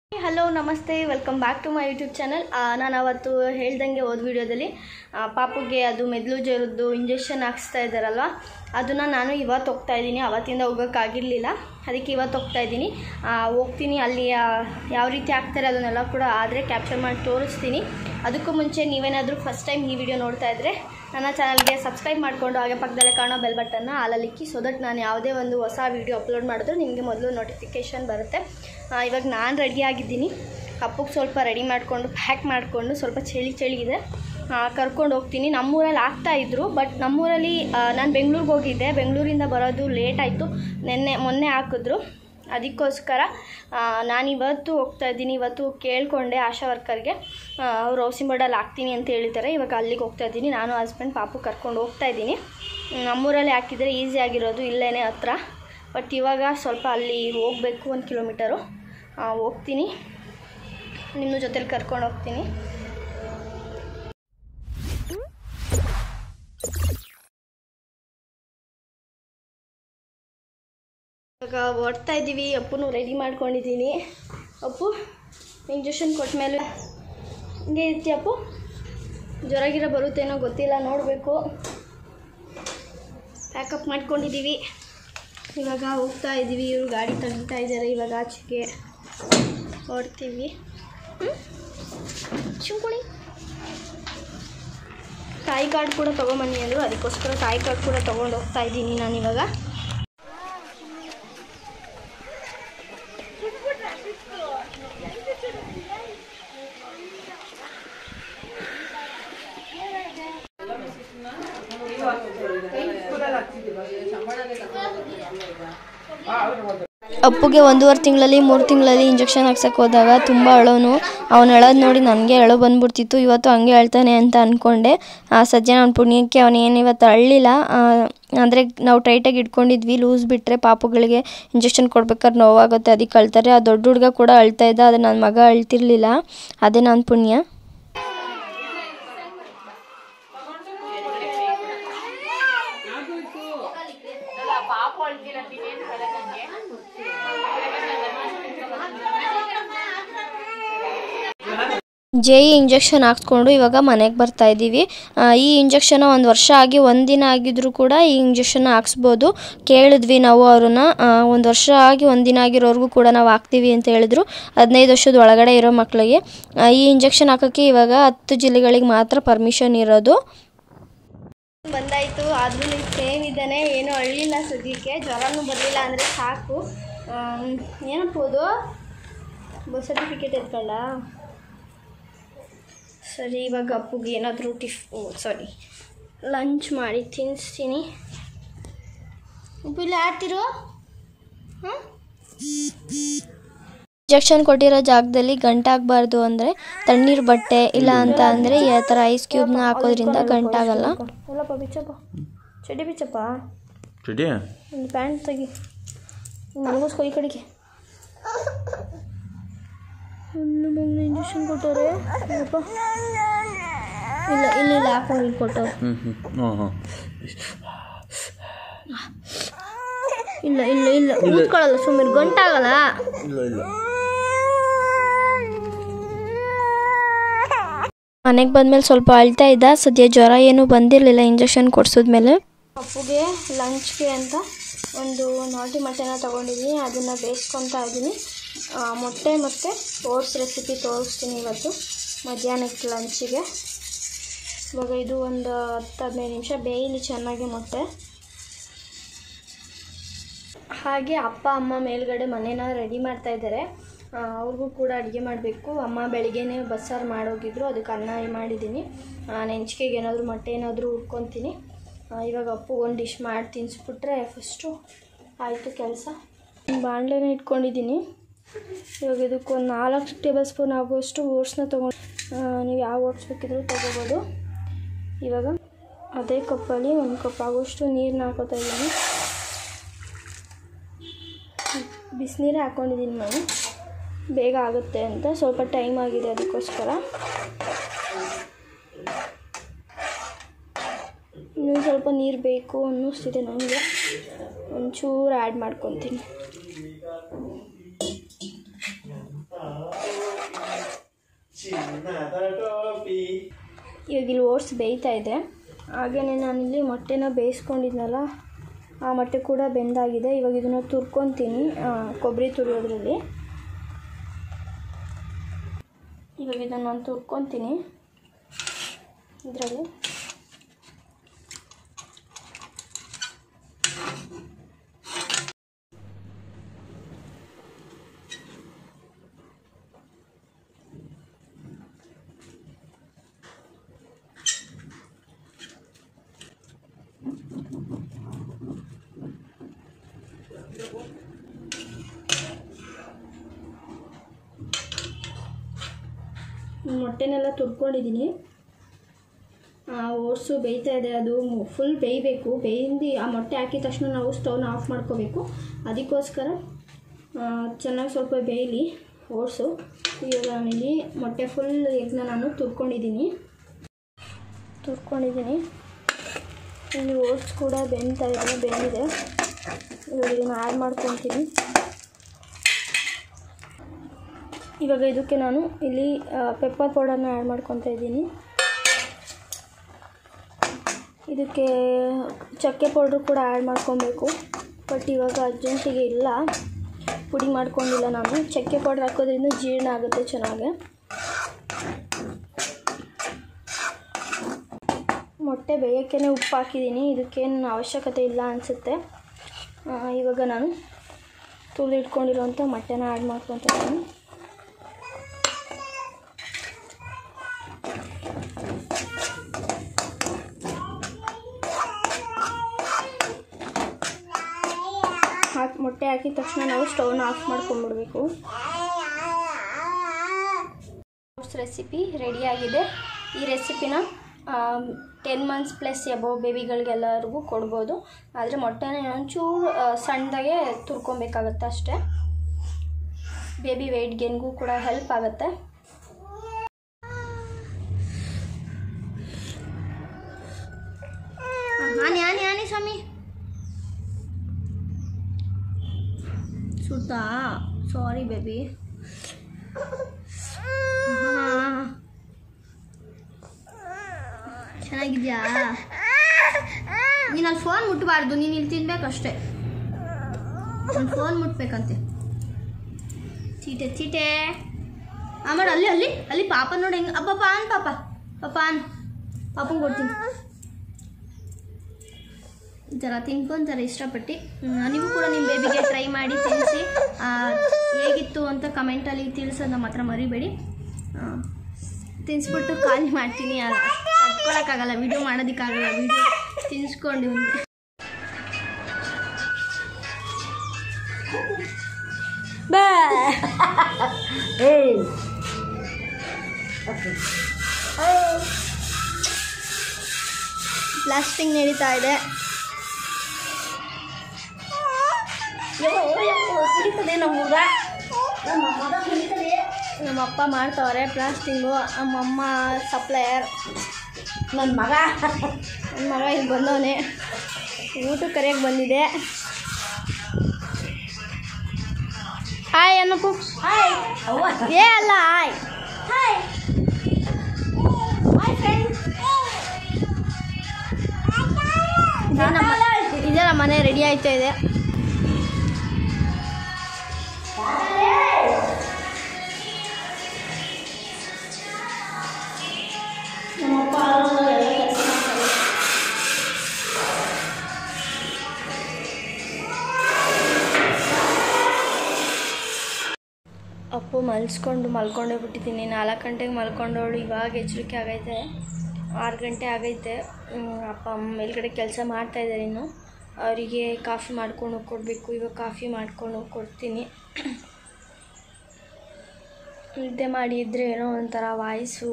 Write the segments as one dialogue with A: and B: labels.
A: Hello ನಮಸ್ತೆ welcome back to my YouTube channel ನಾನು ಅವತ್ತು ಹೇಳ್ದಂಗೆ ಹೋದ ವಿಡಿಯೋದಲ್ಲಿ ಆ, ಪಾಪುಗೆ ಅದು ಮೆದುಳು ಜ್ವರದ್ದು ಇಂಜೆಕ್ಷನ್ ಹಾಕ್ಸ್ತಾ ಇದ್ದಾರಲ್ವ ಅದನ್ನು ನಾನು ಇವತ್ತು ಹೋಗ್ತಾ ಇದ್ದೀನಿ ಅವತ್ತಿಂದ ಹೋಗೋಕ್ಕಾಗಿರಲಿಲ್ಲ ಅದಕ್ಕೆ ಇವತ್ತು ಹೋಗ್ತಾ ಇದ್ದೀನಿ ಆ, ಹೋಗ್ತೀನಿ ಅಲ್ಲಿ ಆ, ಯಾವ ರೀತಿ ಆಗ್ತಾರೆ ಅದನ್ನೆಲ್ಲ ಕೂಡ ಆದರೆ ಕ್ಯಾಪ್ಚರ್ ಮಾಡಿ ತೋರಿಸ್ತೀನಿ ಅದಕ್ಕೂ ಮುಂಚೆ ನೀವೇನಾದರೂ ಫಸ್ಟ್ ಟೈಮ್ ಈ ವಿಡಿಯೋ ನೋಡ್ತಾ ಇದ್ದರೆ ನನ್ನ ಚಾನಲ್ಗೆ ಸಬ್ಸ್ಕ್ರೈಬ್ ಮಾಡಿಕೊಂಡು ಹಾಗೆ ಪಕ್ಕದಲ್ಲೇ ಕಾಣೋ ಬೆಲ್ ಬಟನ್ನ ಹಾಲಲ್ಲಿಕ್ಕಿ ಸೊ ದಟ್ ನಾನು ಯಾವುದೇ ಒಂದು ಹೊಸ ವೀಡಿಯೋ ಅಪ್ಲೋಡ್ ಮಾಡಿದ್ರು ನಿಮಗೆ ಮೊದಲು ನೋಟಿಫಿಕೇಷನ್ ಬರುತ್ತೆ ಆ, ಇವಾಗ ನಾನು ರೆಡಿ ಆಗಿದ್ದೀನಿ ಅಪ್ಪಗೆ ಸ್ವಲ್ಪ ರೆಡಿ ಮಾಡಿಕೊಂಡು ಪ್ಯಾಕ್ ಮಾಡಿಕೊಂಡು ಸ್ವಲ್ಪ ಚಳಿ ಚಳಿ ಇದೆ ಕರ್ಕೊಂಡು ಹೋಗ್ತೀನಿ ನಮ್ಮೂರಲ್ಲಿ ಆಗ್ತಾ ಇದ್ರು ಬಟ್ ನಮ್ಮೂರಲ್ಲಿ ನಾನು ಬೆಂಗಳೂರಿಗೆ ಹೋಗಿದ್ದೆ ಬೆಂಗಳೂರಿಂದ ಬರೋದು ಲೇಟ್ ಆಯಿತು ನಿನ್ನೆ ಮೊನ್ನೆ ಹಾಕಿದ್ರು ಅದಕ್ಕೋಸ್ಕರ ನಾನು ಇವತ್ತು ಹೋಗ್ತಾ ಇದ್ದೀನಿ ಇವತ್ತು ಕೇಳಿಕೊಂಡೆ ಆಶಾ ವರ್ಕರ್ಗೆ ಅವ್ರು ಹೌಸಿಂಗ್ ಬೋರ್ಡಲ್ಲಿ ಹಾಕ್ತೀನಿ ಅಂತ ಹೇಳಿದ್ದಾರೆ ಇವಾಗ ಅಲ್ಲಿಗೆ ಹೋಗ್ತಾ ಇದ್ದೀನಿ ನಾನು ಹಸ್ಬೆಂಡ್ ಪಾಪು ಕರ್ಕೊಂಡು ಹೋಗ್ತಾ ಇದ್ದೀನಿ ನಮ್ಮೂರಲ್ಲಿ ಹಾಕಿದರೆ ಈಸಿ ಆಗಿರೋದು ಇಲ್ಲೇ ಹತ್ರ ಬಟ್ ಇವಾಗ ಸ್ವಲ್ಪ ಅಲ್ಲಿ ಹೋಗಬೇಕು ಒಂದು ಕಿಲೋಮೀಟರು ಆ, ಹೋಗ್ತೀನಿ ನಿಮ್ಮ ಜೊತೆಲಿ ಕರ್ಕೊಂಡು ಹೋಗ್ತೀನಿ ಇವಾಗ ಹೊಡ್ತಾ ಇದ್ದೀವಿ ಅಪ್ಪನು ರೆಡಿ ಮಾಡ್ಕೊಂಡಿದ್ದೀನಿ ಅಪ್ಪು ಇಂಜೆಕ್ಷನ್ ಕೊಟ್ಟ ಮೇಲೆ ಹಿಂಗೆ ಇರ್ತೀಯ ಅಪ್ಪು ಜ್ವರ ಗಿರ ಬರುತ್ತೇನೋ ಗೊತ್ತಿಲ್ಲ ನೋಡಬೇಕು ಪ್ಯಾಕಪ್ ಮಾಡ್ಕೊಂಡಿದ್ದೀವಿ ಇವಾಗ ಹೋಗ್ತಾ ಇದ್ದೀವಿ ಇವರು ಗಾಡಿ ತಗೊಳ್ತಾ ಇದ್ದಾರೆ ಇವಾಗ ಆಚೆಗೆ ಹೊಡ್ತೀವಿ ಚಿಂಕುಳಿ ತಾಯಿ ಕಾರ್ಡ್ ಕೂಡ ತೊಗೊಂಬನ್ನಿ ಅಂದರು ಅದಕ್ಕೋಸ್ಕರ ತಾಯಿ ಕಾರ್ಡ್ ಕೂಡ ತೊಗೊಂಡು ಹೋಗ್ತಾ ಇದ್ದೀನಿ ನಾನು ಇವಾಗ ಅಪ್ಪುಗೆ ಒಂದೂವರೆ ತಿಂಗಳಲ್ಲಿ ಮೂರು ತಿಂಗಳಲ್ಲಿ ಇಂಜೆಕ್ಷನ್ ಹಾಕ್ಸಕ್ಕೆ ಹೋದಾಗ ತುಂಬ ಅಳೋನು ಅವ್ನು ಅಳೋದು ನೋಡಿ ನನಗೆ ಅಳೋ ಬಂದ್ಬಿಡ್ತಿತ್ತು ಇವತ್ತು ಹಂಗೆ ಅಳ್ತಾನೆ ಅಂತ ಅಂದ್ಕೊಂಡೆ ಆ ಸದ್ಯ ನನ್ನ ಪುಣ್ಯಕ್ಕೆ ಅವನು ಏನು ಇವತ್ತು ಅಳ್ಳಿಲ್ಲ ಅಂದರೆ ನಾವು ಟೈಟಾಗಿ ಇಟ್ಕೊಂಡಿದ್ವಿ ಲೂಸ್ ಬಿಟ್ಟರೆ ಪಾಪುಗಳಿಗೆ ಇಂಜೆಕ್ಷನ್ ಕೊಡ್ಬೇಕಾದ್ರೆ ನೋವಾಗುತ್ತೆ ಅದಕ್ಕೆ ಅಳ್ತಾರೆ ಆ ದೊಡ್ಡ ಹುಡುಗ ಕೂಡ ಅಳ್ತಾ ಇದ್ದ ಆದರೆ ನನ್ನ ಮಗ ಅಳ್ತಿರ್ಲಿಲ್ಲ ಅದೇ ನನ್ನ ಪುಣ್ಯ ಜೆ ಇ ಇಂಜೆಕ್ಷನ್ ಹಾಕ್ಸ್ಕೊಂಡು ಇವಾಗ ಮನೆಗೆ ಬರ್ತಾ ಇದ್ದೀವಿ ಆ, ಈ ಇಂಜೆಕ್ಷನ್ ಒಂದು ವರ್ಷ ಆಗಿ ಒಂದಿನ ಆಗಿದ್ರು ಕೂಡ ಈ ಇಂಜೆಕ್ಷನ್ ಹಾಕ್ಸ್ಬೋದು ಕೇಳಿದ್ವಿ ನಾವು ಅವ್ರನ್ನ ಒಂದು ವರ್ಷ ಆಗಿ ಒಂದಿನ ಆಗಿರೋರ್ಗೂ ಕೂಡ ನಾವು ಹಾಕ್ತೀವಿ ಅಂತ ಹೇಳಿದ್ರು ಹದಿನೈದು ವರ್ಷದ ಒಳಗಡೆ ಇರೋ ಮಕ್ಕಳಿಗೆ ಆ, ಈ ಇಂಜೆಕ್ಷನ್ ಹಾಕೋಕ್ಕೆ ಇವಾಗ ಹತ್ತು ಜಿಲ್ಲೆಗಳಿಗೆ ಮಾತ್ರ ಪರ್ಮಿಷನ್ ಇರೋದು ಬಂದಾಯಿತು ಆದ್ರೂ ಸೇಮ್ ಇದ್ದಾನೆ ಏನೂ ಅಳ್ಳಿಲ್ಲ ಸದ್ಯಕ್ಕೆ ಜ್ವರನೂ ಬರಲಿಲ್ಲ ಅಂದರೆ ಸಾಕು ಏನಪ್ಪೋದು ಬಸ್ ಸರ್ಟಿಫಿಕೇಟ್ ಎತ್ಕೊಳ್ಳ ಸರಿ ಇವಾಗ ಅಪ್ಪುಗೆ ಏನಾದರೂ ಟಿಫ್ ಸಾರಿ ಲಂಚ್ ಮಾಡಿ ತಿನ್ನಿಸ್ತೀನಿ ಉಪ್ಪು ಇಲ್ಲಿ ಆಡ್ತಿರು ಹಾಂ ಇಂಜೆಕ್ಷನ್ ಕೊಟ್ಟಿರೋ ಜಾಗದಲ್ಲಿ ಗಂಟಾಗಬಾರ್ದು ಅಂದರೆ ತಣ್ಣೀರು ಬಟ್ಟೆ ಇಲ್ಲ ಅಂತ ಅಂದರೆ ಈ ಥರ ಐಸ್ ಕ್ಯೂಬ್ನ ಹಾಕೋದ್ರಿಂದ ಗಂಟಾಗಲ್ಲ ಎಲ್ಲಪ್ಪ ಬಿಚ್ಚಪ್ಪ ಚಡ್ಡಿ ಬಿಚ್ಚಪ್ಪ
B: ಚಡ್ಡಿ
A: ಒಂದು ಪ್ಯಾಂಟ್ ತೆಗಿ ನನಗೋಸ್ಕರ ಈ ಕಡೆಗೆ ಹುಲ್ಲು ಬೆಂಗ್ಳು ಇಂಜೆಕ್ಷನ್ ಕೊಟ್ಟವ್ರೆ ಅಪ್ಪ ಇಲ್ಲ ಇಲ್ಲ ಇಲ್ಲ ಹಾಕೊಂಡು ಇಲ್ಲಿ ಕೊಟ್ಟವ್ರೆ
B: ಹ್ಞೂ ಹ್ಞೂ ಹಾಂ ಹಾಂ
A: ಇಲ್ಲ ಇಲ್ಲ ಇಲ್ಲ ಕೂತ್ಕೊಳ್ಳಲ್ಲ ಸುಮ್ಮನೆ ಗಂಟಾಗಲ್ಲ
B: ಇಲ್ಲ ಇಲ್ಲ
A: ಮನೆಗೆ ಬಂದಮೇಲೆ ಸ್ವಲ್ಪ ಅಳ್ತಾ ಇದ್ದ ಸದ್ಯ ಜ್ವರ ಏನೂ ಬಂದಿರಲಿಲ್ಲ ಇಂಜೆಕ್ಷನ್ ಕೊಡ್ಸಿದ್ಮೇಲೆ ಅಪ್ಪುಗೆ ಲಂಚ್ಗೆ ಅಂತ ಒಂದು ನಾಟಿ ಮೊಟ್ಟೆನ ತೊಗೊಂಡಿದ್ದೀನಿ ಅದನ್ನು ಬೇಯಿಸ್ಕೊತಾ ಇದ್ದೀನಿ ಆ, ಮೊಟ್ಟೆ ಮತ್ತು ಓಟ್ಸ್ ರೆಸಿಪಿ ತೋರಿಸ್ತೀನಿ ಇವತ್ತು ಮಧ್ಯಾಹ್ನಕ್ಕೆ ಲಂಚಿಗೆ ಇವಾಗ ಇದು ಒಂದು ಹತ್ತು ಹದಿನೈದು ನಿಮಿಷ ಬೇಯಲಿ ಚೆನ್ನಾಗಿ ಮೊಟ್ಟೆ ಹಾಗೆ ಅಪ್ಪ ಅಮ್ಮ ಮೇಲ್ಗಡೆ ಮನೇನ ರೆಡಿ ಮಾಡ್ತಾ ಇದ್ದಾರೆ ಆ, ಅವ್ರಿಗೂ ಕೂಡ ಅಡುಗೆ ಮಾಡಬೇಕು ಅಮ್ಮ ಬೆಳಿಗ್ಗೆನೇ ಬಸ್ಸಾರು ಮಾಡೋಗಿದ್ರು ಅದಕ್ಕೆ ಅನ್ನ ಮಾಡಿದ್ದೀನಿ ನೆಂಚಿಕೆಗೆ ಏನಾದರೂ ಮೊಟ್ಟೆ ಏನಾದರೂ ಹುರ್ಕೊತೀನಿ ಆ, ಇವಾಗ ಅಪ್ಪು ಒಂದು ಡಿಶ್ ಮಾಡಿ ತಿನ್ನಿಸ್ಬಿಟ್ರೆ ಫಸ್ಟು ಆಯಿತು ಕೆಲಸ ಬಾಣಲೆನ ಇಟ್ಕೊಂಡಿದ್ದೀನಿ ಇವಾಗ ಇದಕ್ಕೊಂದು ನಾಲ್ಕು ಟೇಬಲ್ ಸ್ಪೂನ್ ಆಗುವಷ್ಟು ಓಟ್ಸ್ನ ತೊಗೊಂಡು ನೀವು ಯಾವ ಓಟ್ಸ್ ಬೇಕಿದ್ರೂ ತೊಗೋಬೋದು ಇವಾಗ ಅದೇ ಕಪ್ಪಲ್ಲಿ ಒಂದು ಕಪ್ ಆಗುವಷ್ಟು ನೀರನ್ನ ಹಾಕೋತಾ ಇದ್ದೀನಿ ಬಿಸಿನೀರೇ ಹಾಕ್ಕೊಂಡಿದ್ದೀನಿ ನಾನು ಬೇಗ ಆಗುತ್ತೆ ಅಂತ ಸ್ವಲ್ಪ ಟೈಮ್ ಆಗಿದೆ ಅದಕ್ಕೋಸ್ಕರ ಇನ್ನೂ ಸ್ವಲ್ಪ ನೀರು ಬೇಕು ಅನ್ನಿಸ್ತಿದೆ ನನಗೆ ಒಂಚೂರು ಆ್ಯಡ್ ಮಾಡ್ಕೊತೀನಿ ಇವಾಗ ಇಲ್ಲಿ ಓಟ್ಸ್ ಬೇಯ್ತಾ ಇದೆ ಹಾಗೆಯೇ ನಾನಿಲ್ಲಿ ಮೊಟ್ಟೆನ ಬೇಯಿಸ್ಕೊಂಡಿದ್ನಲ್ಲ ಆ ಮೊಟ್ಟೆ ಕೂಡ ಬೆಂದಾಗಿದೆ ಇವಾಗ ಇದನ್ನು ತುರ್ಕೊತೀನಿ ಆ, ಕೊಬ್ಬರಿ ತುರಿಯೋದ್ರಲ್ಲಿ ಇವಾಗ ಇದನ್ನು ನಾನು ತುರ್ಕೊತೀನಿ ಇದರಲ್ಲಿ ಮೊಟ್ಟೆನೆಲ್ಲ ತುರ್ಕೊಂಡಿದ್ದೀನಿ ಓಟ್ಸು ಬೇಯ್ತಾ ಇದೆ ಅದು ಫುಲ್ ಬೇಯಬೇಕು ಬೇಯಿಂದು ಆ ಮೊಟ್ಟೆ ಹಾಕಿದ ತಕ್ಷಣ ನಾವು ಸ್ಟವ್ನ ಆಫ್ ಮಾಡ್ಕೋಬೇಕು ಅದಕ್ಕೋಸ್ಕರ ಆ, ಚೆನ್ನಾಗಿ ಸ್ವಲ್ಪ ಬೇಯಲಿ ಓಟ್ಸು ಇವಾಗ ನಾನಿಲ್ಲಿ ಮೊಟ್ಟೆ ಫುಲ್ ಎಗ್ನ ನಾನು ತುರ್ಕೊಂಡಿದ್ದೀನಿ ತುರ್ಕೊಂಡಿದ್ದೀನಿ ಇಲ್ಲಿ ಓಟ್ಸ್ ಕೂಡ ಬೆಂತಾ ಇದೆ ಬೆಂದಿದೆ ಇವಾಗ ಇದನ್ನು ಆ್ಯಡ್ ಮಾಡ್ಕೊತೀನಿ ಇವಾಗ ಇದಕ್ಕೆ ನಾನು ಇಲ್ಲಿ ಪೆಪ್ಪರ್ ಪೌಡರ್ನ ಆ್ಯಡ್ ಮಾಡ್ಕೊತಾ ಇದ್ದೀನಿ ಇದಕ್ಕೆ ಚಕ್ಕೆ ಪೌಡ್ರು ಕೂಡ ಆ್ಯಡ್ ಮಾಡ್ಕೊಬೇಕು ಬಟ್ ಇವಾಗ ಅರ್ಜೆಂಟಿಗೆ ಇಲ್ಲ ಪುಡಿ ಮಾಡ್ಕೊಂಡಿಲ್ಲ ನಾನು ಚಕ್ಕೆ ಪೌಡ್ರ್ ಹಾಕೋದ್ರಿಂದ ಜೀರ್ಣ ಆಗುತ್ತೆ ಚೆನ್ನಾಗಿ ಮೊಟ್ಟೆ ಬೇಯೋಕ್ಕೇ ಉಪ್ಪು ಹಾಕಿದ್ದೀನಿ ಇದಕ್ಕೇನು ಅವಶ್ಯಕತೆ ಇಲ್ಲ ಅನಿಸುತ್ತೆ ಇವಾಗ ನಾನು ತುಳಿಟ್ಕೊಂಡಿರೋಂಥ ಮೊಟ್ಟೆನ ಆ್ಯಡ್ ಮಾಡ್ಕೊತಾ ಇದ್ದೀನಿ ಹಾಕಿ ಮೊಟ್ಟೆ ಹಾಕಿದ ತಕ್ಷಣ ನಾವು ಸ್ಟವ್ನ ಆಫ್ ಮಾಡ್ಕೊಂಡ್ಬಿಡ್ಬೇಕು ರೆಸಿಪಿ ರೆಡಿಯಾಗಿದೆ ಈ ರೆಸಿಪಿನ ಟೆನ್ ಮಂತ್ಸ್ ಪ್ಲಸ್ ಎಬೋ ಬೇಬಿಗಳಿಗೆಲ್ಲರಿಗೂ ಕೊಡ್ಬೋದು ಆದರೆ ಮೊಟ್ಟೆನ ಒಂಚೂರು ಆ, ಸಣ್ಣದಾಗೆ ತುರ್ಕೊಬೇಕಾಗತ್ತೆ ಅಷ್ಟೇ ಬೇಬಿ ವೆಯ್ಟ್ ಗೇನ್ಗೂ ಕೂಡ ಹೆಲ್ಪ್ ಆಗುತ್ತೆ ಆನಿ ಆನಿ ಆನಿ ಸ್ವಾಮಿ ಸುತ್ತಾ ಸಾರಿ ಬೇಬಿ ಚೆನ್ನಾಗಿದ್ಯಾ ನೀನು ಅಲ್ಲಿ ಫೋನ್ ಮುಟ್ಟಬಾರ್ದು ನೀನು ಇಲ್ಲಿ ತಿನ್ಬೇಕಷ್ಟೇ ನಾನು ಫೋನ್ ಮುಟ್ಬೇಕಂತೆ ಚೀಟೆ ಚೀಟೆ ಆಮೇಲೆ ಅಲ್ಲಿ ಅಲ್ಲಿ ಅಲ್ಲಿ ಪಾಪ ನೋಡಿ ಹೆಂಗೆ ಅಬ್ಬಪ್ಪ ಅನ್ ಪಾಪ ಪಾಪ ಅನ್ ಪಾಪಂಗೆ ಕೊಡ್ತೀನಿ ಈ ಥರ ತಿನ್ಕೊಂತಾರೆ ಇಷ್ಟಪಟ್ಟು ಹ್ಮ್, ನೀವು ಕೂಡ ನಿಮ್ಮ ಬೇಬಿಗೆ ಟ್ರೈ ಮಾಡಿ ತಿನ್ನಿಸಿ ಆ, ಹೇಗಿತ್ತು ಅಂತ ಕಮೆಂಟಲ್ಲಿ ತಿಳಿಸೋದು ಮಾತ್ರ ಮರಿಬೇಡಿ ಆ, ತಿನ್ಸ್ಬಿಟ್ಟು ಖಾಲಿ ಮಾಡ್ತೀನಿ ಅದು ತಡ್ಕೊಳಕ್ಕಾಗಲ್ಲ ವಿಡಿಯೋ ಮಾಡೋದಕ್ಕಾಗಲ್ಲ ವಿಡಿಯೋ ತಿನ್ಸ್ಕೊಂಡು ಬಾ ಬ್ಲಾಸ್ಟಿಂಗ್ ನಡೀತಾ ಇದೆ ನಮ್ಮ ಅಪ್ಪ ಮಾಡ್ತವ್ರೆ ಪ್ಲಾಸ್ಟಿಂಗು ನಮ್ಮಮ್ಮ ಸಪ್ಲೈಯರ್
C: ನನ್ನ ಮಗ
A: ನನ್ನ ಮಗ ಇಲ್ಲಿ ಬಂದವನೆ ಊಟಕ್ಕೆ ಕರೆಯಕ್ಕೆ ಬಂದಿದೆ ಹಾಯ್ ಅನ್ನಪ್ಪು
C: ಹಾಯ್ ಅವ್ವ
A: ಏ ಅಲ್ಲ ಹಾಯ್
C: ಹಾಯ್ ಹಾಯ್ ಫ್ರೆಂಡ್ಸ್
A: ಇದೇ ನಮ್ಮ ಇದೇ ನಮ್ಮ ಮನೆ ರೆಡಿ ಆಯ್ತಾ ಇದೆ ನಮ್ಮಪ್ಪ ಎಲ್ಲ ಕೆಲಸ ಮಾಡ್ತಾರೆ ಅಪ್ಪು ಮಲ್ಸ್ಕೊಂಡು ಮಲ್ಕೊಂಡೇ ಬಿಟ್ಟಿದ್ದೀನಿ ನಾಲ್ಕು ಗಂಟೆಗೆ ಮಲ್ಕೊಂಡವಳು ಇವಾಗ ಎಚ್ಚರಿಕೆ ಆಗೈತೆ ಆರು ಗಂಟೆ ಆಗೈತೆ ಹ್ಮ್, ಅಪ್ಪ ಅಮ್ಮ ಮೇಲ್ಗಡೆ ಕೆಲಸ ಮಾಡ್ತಾ ಇದ್ದಾರೆ ಇನ್ನು ಅವರಿಗೆ ಕಾಫಿ ಮಾಡ್ಕೊಂಡು ಹೋಗಿ ಕೊಡಬೇಕು ಇವಾಗ ಕಾಫಿ ಮಾಡ್ಕೊಂಡು ಹೋಗಿ ಕೊಡ್ತೀನಿ ನಿದ್ದೆ ಮಾಡಿ ಇದ್ದರೆ ಏನೋ ಒಂಥರ ವಾಯ್ಸು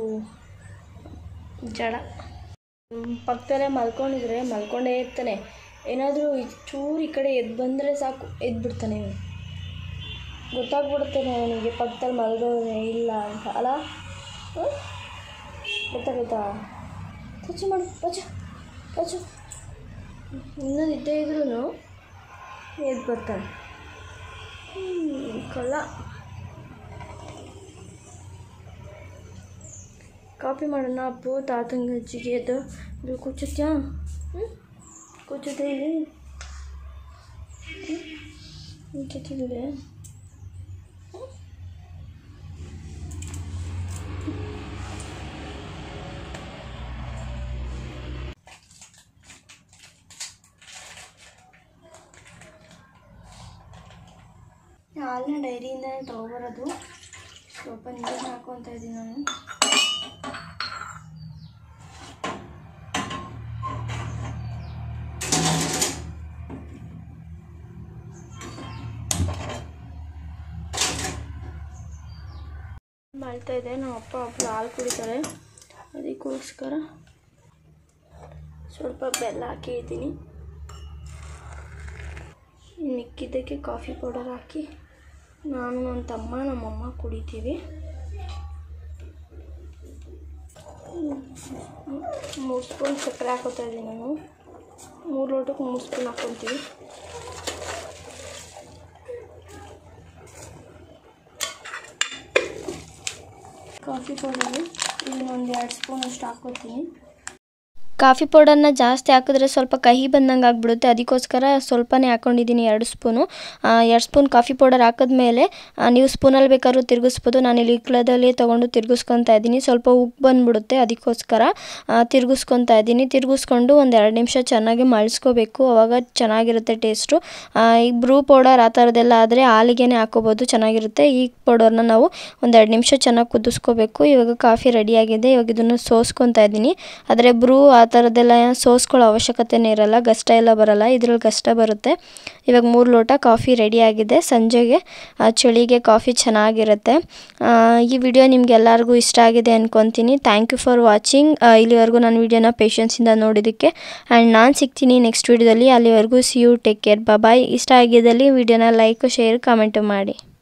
A: ಜಡ ಹ್ಮ್, ಪಕ್ಕದಲ್ಲೇ ಮಲ್ಕೊಂಡಿದ್ರೆ ಮಲ್ಕೊಂಡೇ ಇರ್ತಾನೆ ಏನಾದರೂ ಚೂರು ಈ ಕಡೆ ಎದ್ದು ಬಂದರೆ ಸಾಕು ಎದ್ಬಿಡ್ತಾನೆ ಇವನು ಗೊತ್ತಾಗ್ಬಿಡುತ್ತೆ ನನಗೆ ಪಕ್ಕದಲ್ಲಿ ಮಲಗೋನೆ ಇಲ್ಲ ಅಂತ ಅಲ್ಲ ಹ್ಮ್? ಗೊತ್ತಾಗುತ್ತಾ ಪಚ್ಚು ಮಾಡು ಪಚ್ಚು ಪಚ್ಚು ಇನ್ನೊಂದು ಇದ್ದೇ ಇದ್ರೂ ಎದ್ದು ಬರ್ತಾನೆ ಹ್ಮ್, ಕಳ್ಳ ಕಾಫಿ ಮಾಡೋಣ ಅಪ್ಪು ತಾತಂಗೆ ಅಜ್ಜಿಗೆ ಅದು ಇದು ಕೂಚುತ್ಯಾ ಹ್ಞೂ ಕೂಚುತ್ತೆ ಇಲ್ಲಿ ಕೂಚುತ್ತಿದೆ ಹಾಲನ್ನ ಡೈರಿಯಿಂದ ತೊಗೊಬರೋದು ಸ್ವಲ್ಪ ನೀರು ಹಾಕೊತಾ ಇದ್ದೀನಿ ನಾನು ಮಾಡ್ತಾ ಇದೆ ನಮ್ಮ ಅಪ್ಪ ಒಬ್ಬರು ಹಾಲು ಕುಡಿತಾರೆ ಅದಕ್ಕೋಸ್ಕರ ಸ್ವಲ್ಪ ಬೆಲ್ಲ ಹಾಕಿ ಇದ್ದೀನಿ ಮಿಕ್ಕಿದ್ದಕ್ಕೆ ಕಾಫಿ ಪೌಡರ್ ಹಾಕಿ ನಾನು ನನ್ನ ತಮ್ಮ ನಮ್ಮಮ್ಮ ಕುಡಿತೀವಿ ಮೂರು ಸ್ಪೂನ್ ಸಕ್ಕರೆ ಹಾಕೋತಾ ಇದ್ದೀನಿ ನಾನು ಮೂರು ಲೋಟಕ್ಕೆ ಮೂರು ಸ್ಪೂನ್ ಹಾಕ್ಕೊತೀವಿ ಕಾಫಿ ಪೌಡರು ಇದನ್ನ ಒಂದು ಎರಡು ಸ್ಪೂನ್ ಅಷ್ಟು ಹಾಕ್ಕೊತೀನಿ ಕಾಫಿ ಪೌಡರ್ನ ಜಾಸ್ತಿ ಹಾಕಿದ್ರೆ ಸ್ವಲ್ಪ ಕಹಿ ಬಂದಂಗೆ ಆಗಿಬಿಡುತ್ತೆ ಅದಕ್ಕೋಸ್ಕರ ಸ್ವಲ್ಪನೇ ಹಾಕ್ಕೊಂಡಿದ್ದೀನಿ ಎರಡು ಸ್ಪೂನು ಎರಡು ಸ್ಪೂನ್ ಕಾಫಿ ಪೌಡರ್ ಹಾಕಿದ್ಮೇಲೆ ಆ, ನೀವು ಸ್ಪೂನಲ್ಲಿ ಬೇಕಾದ್ರೂ ತಿರುಗಿಸ್ಬೋದು ನಾನು ಇಲ್ಲಿ ಇಕ್ಲದಲ್ಲಿ ತೊಗೊಂಡು ತಿರುಗಿಸ್ಕೊತಾ ಇದ್ದೀನಿ ಸ್ವಲ್ಪ ಉಪ್ಪು ಬಂದ್ಬಿಡುತ್ತೆ ಅದಕ್ಕೋಸ್ಕರ ಆ, ತಿರುಗಿಸ್ಕೊತಾ ಇದ್ದೀನಿ ತಿರುಗಿಸ್ಕೊಂಡು ಒಂದು ಎರಡು ನಿಮಿಷ ಚೆನ್ನಾಗಿ ಮಳ್ಸ್ಕೋಬೇಕು ಅವಾಗ ಚೆನ್ನಾಗಿರುತ್ತೆ ಟೇಸ್ಟು ಈ ಬ್ರೂ ಪೌಡರ್ ಆ ಥರದ್ದೆಲ್ಲ ಆದರೆ ಹಾಲಿಗೆ ಹಾಕೋಬೋದು ಚೆನ್ನಾಗಿರುತ್ತೆ ಈ ಪೌಡರ್ನ ನಾವು ಒಂದೆರಡು ನಿಮಿಷ ಚೆನ್ನಾಗಿ ಕುದಿಸ್ಕೋಬೇಕು ಇವಾಗ ಕಾಫಿ ರೆಡಿಯಾಗಿದೆ ಇವಾಗ ಇದನ್ನು ಸೋಸ್ಕೊತಾ ಇದ್ದೀನಿ ಆದರೆ ಬ್ರೂ ಆ ಥರದ್ದೆಲ್ಲ ಸೋಸ್ಕೊಳ್ಳೋ ಅವಶ್ಯಕತೆನೇ ಇರಲ್ಲ ಗಷ್ಟ ಎಲ್ಲ ಬರಲ್ಲ ಇದ್ರಲ್ಲಿ ಗಷ್ಟ ಬರುತ್ತೆ ಇವಾಗ ಮೂರು ಲೋಟ ಕಾಫಿ ರೆಡಿಯಾಗಿದೆ ಸಂಜೆಗೆ ಆ, ಚಳಿಗೆ ಕಾಫಿ ಚೆನ್ನಾಗಿರುತ್ತೆ ಆ, ಈ ವಿಡಿಯೋ ನಿಮ್ಗೆಲ್ಲರಿಗೂ ಇಷ್ಟ ಆಗಿದೆ ಅನ್ಕೊತೀನಿ ಥ್ಯಾಂಕ್ ಯು ಫಾರ್ ವಾಚಿಂಗ್ ಇಲ್ಲಿವರೆಗೂ ನನ್ನ ವಿಡಿಯೋನ ಪೇಷನ್ಸಿಂದ ನೋಡಿದ್ದಕ್ಕೆ ಆ್ಯಂಡ್ ನಾನು ಸಿಗ್ತೀನಿ ನೆಕ್ಸ್ಟ್ ವಿಡಿಯೋದಲ್ಲಿ ಅಲ್ಲಿವರೆಗೂ see you take care bye ಇಷ್ಟ ಆಗಿದ್ದಲ್ಲಿ ವಿಡಿಯೋನ ಲೈಕ್ ಶೇರ್ ಕಮೆಂಟು ಮಾಡಿ